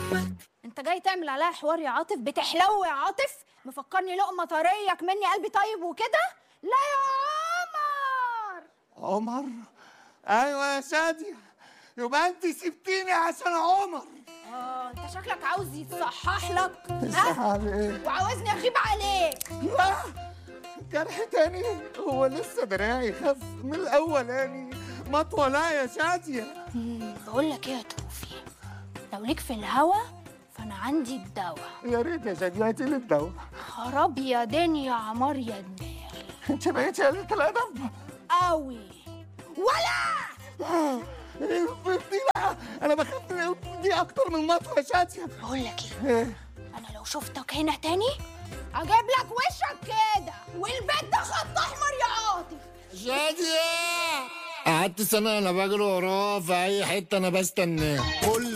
انت جاي تعمل عليا حوار يا عاطف بتحلو يا عاطف مفكرني لقمه طريه مني قلبي طيب وكده لا يا عمر عمر ايوه يا شادية يبقى انت سبتيني عشان عمر اه انت شكلك عاوز يتصحح لك صح ها على ايه؟ وعاوزني اغيب عليك لا جرح تاني هو لسه دراعي خف من الاولاني مطوة لا يا شادية بقول لك ايه يا توفي لو ليك في الهوا فانا عندي الدواء يا ريت يا شادية هاتي لي الدواء خراب يا دنيا يا عمار يا دماغي انت بقيتي قلة الادب قوي ولا دي بقى انا بخاف من دي اكتر من مطوة يا شادية بقول لك ايه ايه انا لو شفتك هنا تاني اجيب لك وشك كده والبيت ده خط احمر يا عاطف شادية قعدت سنة أنا بجري وراه في أي حتة أنا بستناه كل